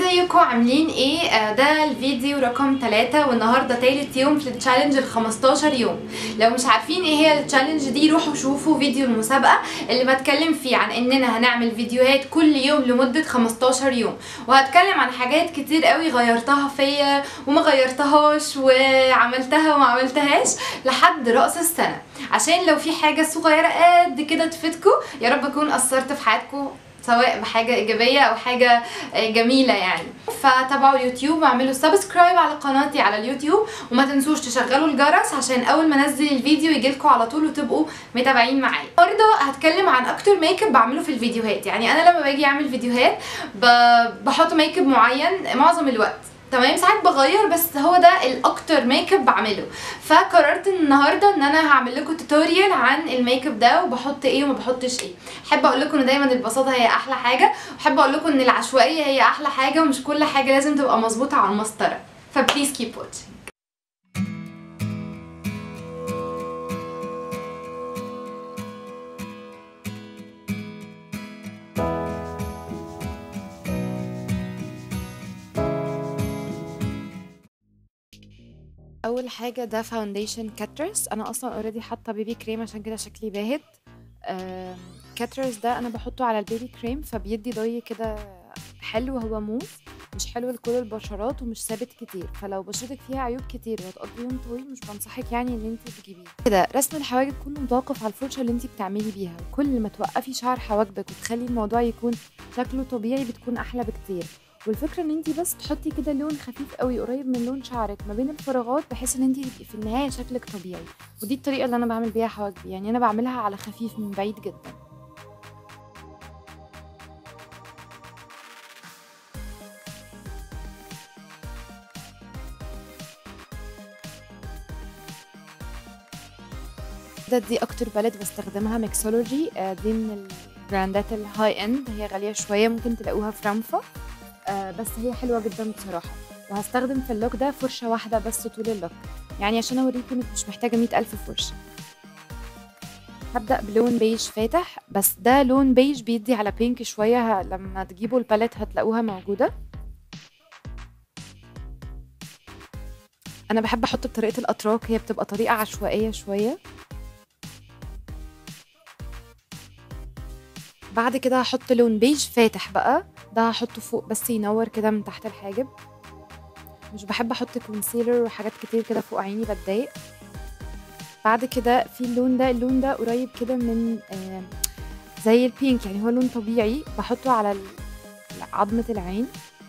ازيكم عاملين ايه آه، ده الفيديو رقم 3 والنهارده تالت يوم في التشالنج ال 15 يوم لو مش عارفين ايه هي التشالنج دي روحوا شوفوا فيديو المسابقه اللي بتكلم فيه عن اننا هنعمل فيديوهات كل يوم لمده 15 يوم وهتكلم عن حاجات كتير قوي غيرتها فيا وما غيرتهاش وعملتها وما عملتهاش لحد راس السنه عشان لو في حاجه صغيره قد كده تفيدكم يا رب اكون اثرت في حياتكم سواء بحاجة إيجابية أو حاجة جميلة يعني فتابعوا اليوتيوب واعملوا سبسكرايب على قناتي على اليوتيوب وما تنسوش تشغلوا الجرس عشان أول ما أنزل الفيديو يجيلكوا على طول وتبقوا متابعين معايا النهارده هتكلم عن أكتر ميك اب بعمله في الفيديوهات يعني أنا لما باجي أعمل فيديوهات ب- بحط ميك اب معين معظم الوقت تمام ساعات بغير بس هو ده الاكتر ميك اب بعمله فقررت النهارده ان انا هعمل لكم توتوريال عن الميك اب ده وبحط ايه وما بحطش ايه احب اقول لكم ان دايما البساطه هي احلى حاجه واحب اقول لكم ان العشوائيه هي احلى حاجه ومش كل حاجه لازم تبقى مظبوطه على المسطره فبليز كيب واتشنج اول حاجه ده فاونديشن كاترس انا اصلا اوريدي حاطه بيبي كريم عشان كده شكلي باهت آم، كاترس ده انا بحطه على البيبي كريم فبيدي ضي كده حلو هو موف مش حلو لكل البشرات ومش ثابت كتير فلو بشرتك فيها عيوب كتير وهتقضي يوم طويل مش بنصحك يعني ان انت تجيبيه كده رسم الحواجب كله متوقف على الفرشه اللي انت بتعملي بيها كل ما توقفي شعر حواجبك وتخلي الموضوع يكون شكله طبيعي بتكون احلى بكتير والفكره ان انت بس تحطي كده لون خفيف قوي قريب من لون شعرك ما بين الفراغات بحيث ان انت تبقي في النهايه شكلك طبيعي ودي الطريقه اللي انا بعمل بيها حواجبي يعني انا بعملها على خفيف من بعيد جدا ده دي اكتر باليت بستخدمها ميكسولوجي آه، دي من البراندات الهاي اند هي غاليه شويه ممكن تلاقوها في رامفا آه، بس هي حلوه جدا بصراحه وهستخدم في اللوك ده فرشه واحده بس طول اللوك يعني عشان اوريكم انك مش محتاجه مئة الف فرشه هبدا بلون بيج فاتح بس ده لون بيج بيدي على بينك شويه ه- لما تجيبوا الباليت هتلاقوها موجوده انا بحب احط بطريقه الاتراك هي بتبقى طريقه عشوائيه شويه بعد كده هحط لون بيج فاتح بقى ده هحطه فوق بس ينور كده من تحت الحاجب مش بحب احط كونسيلر وحاجات كتير كده فوق عيني بتضايق بعد كده في اللون ده اللون ده قريب كده من آه، زي البينك يعني هو لون طبيعي بحطه على ال- عظمة العين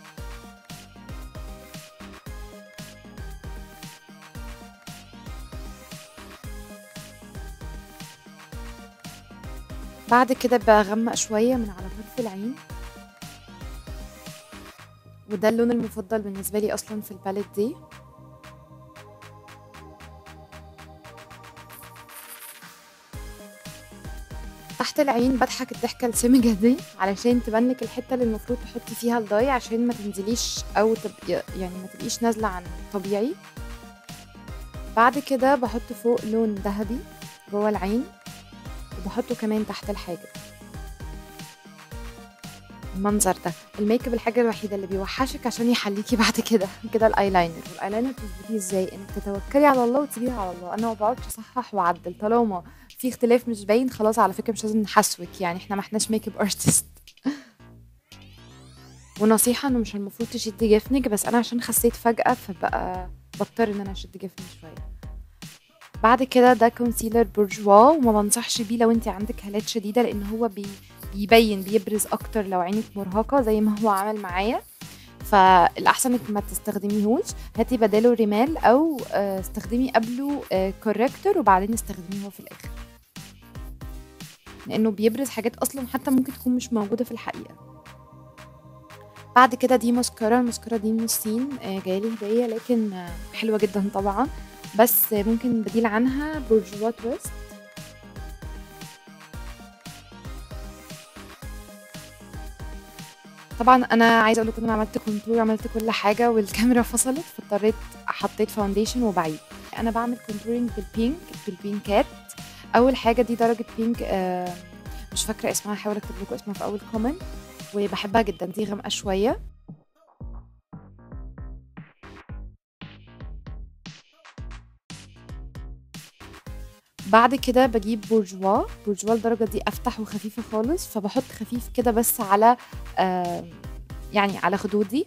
بعد كده بغمق شوية من على طرف العين وده اللون المفضل بالنسبة لي أصلا في الباليت دي تحت العين بضحك الضحكة السمجة دي علشان تبانلك الحتة اللي المفروض تحطي فيها الضاي عشان ما تنزليش أو تبقي يعني ما تبقيش نازلة عن طبيعي بعد كده بحط فوق لون ذهبي جوه العين وبحطه كمان تحت الحاجب المنظر ده الميك اب الحاجه الوحيده اللي بيوحشك عشان يحليكي بعد كده كده الايلاينر والايلاينر تظبطيه ازاي انك تتوكلي على الله وتسيبيه على الله انا ما بقعدش اصحح واعدل طالما في اختلاف مش باين خلاص على فكره مش لازم نحسوك يعني احنا ما احناش ميك اب ارتست ونصيحه انه مش المفروض تشدي جفنك بس انا عشان خسيت فجاه فبقى بضطر ان انا اشد جفني شويه بعد كده ده كونسيلر بورجوا وما بنصحش بيه لو انت عندك هالات شديده لان هو بي بيبين بيبرز اكتر لو عينك مرهقه زي ما هو عمل معايا فالاحسن انك ما تستخدميهوش هاتي بداله رمال او آه، استخدمي قبله كوركتور وبعدين استخدميه هو في الاخر لانه بيبرز حاجات اصلا حتى ممكن تكون مش موجوده في الحقيقه بعد كده دي ماسكارا الماسكارا دي من الصين آه، جايلي هديه لكن آه، حلوه جدا طبعا بس ممكن بديل عنها بورجوا تويست طبعا انا عايزه اقول لكم انا عملت كونتور عملت كل حاجه والكاميرا فصلت فاضطريت حطيت فاونديشن وبعيد انا بعمل كونتورنج بالبينك بالبينكات اول حاجه دي درجه بينك آه مش فاكره اسمها هحاول اكتب لكم اسمها في اول كومنت وبحبها جدا دي غامقه شويه بعد كده بجيب بورجوا بورجوا الدرجة دي أفتح وخفيفة خالص فبحط خفيف كده بس على آه يعني على خدودي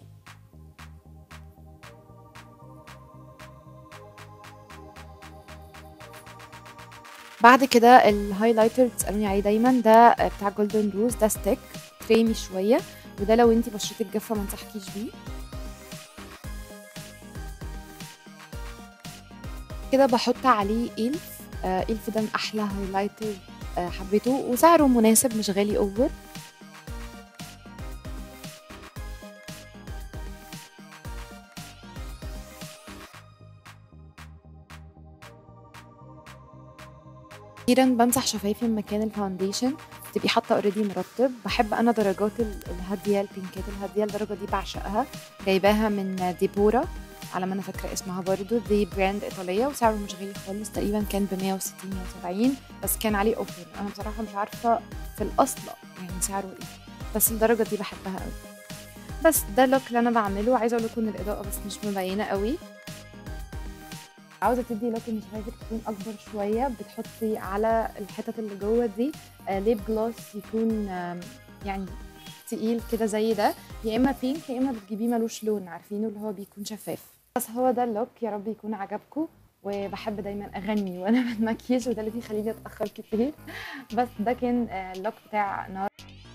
بعد كده الهايلايتر بتسألوني عليه دايما ده بتاع جولدن روز ده ستيك كريمي شوية وده لو انتي بشرتك جافة ما انصحكيش بيه كده بحط عليه إلف آه إلف ده من أحلى هايلايتر آه حبيته وسعره مناسب مش غالي أوفر اخيرا بمسح شفايفي من مكان الفاونديشن تبقي حاطه اوريدي مرطب بحب انا درجات الهاديه البينكات الهاديه الدرجه دي بعشقها جايباها من ديبورا على ما انا فاكره اسمها برضو دي براند ايطاليه وسعره مش غالي خالص تقريبا كان ب 160 170 بس كان عليه اوفر انا بصراحه مش عارفه في الاصل يعني سعره ايه بس الدرجه دي بحبها قوي بس ده اللوك اللي انا بعمله عايزه اقول لكم ان الاضاءه بس مش مبينه قوي عاوزه تدي لوك ان شفايفك تكون اكبر شويه بتحطي على الحتت اللي جوه دي آه ليب جلوس يكون آه يعني تقيل كده زي ده يا اما بينك يا اما بتجيبيه ملوش لون عارفينه اللي هو بيكون شفاف بس هو ده اللوك يا رب يكون عجبكم وبحب دايما اغني وانا بتمكيج وده اللي بيخليني اتاخر كتير بس ده كان آه اللوك بتاع النهارده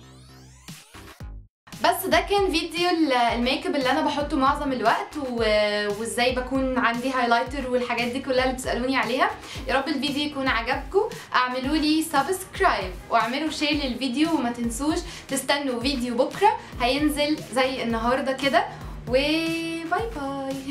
بس ده كان فيديو الميك اب اللي انا بحطه معظم الوقت و... وازاي بكون عندي هايلايتر والحاجات دي كلها اللي بتسالوني عليها يا رب الفيديو يكون عجبكم اعملوا لي سبسكرايب واعملوا شير للفيديو وما تنسوش تستنوا فيديو بكره هينزل زي النهارده كده وباي باي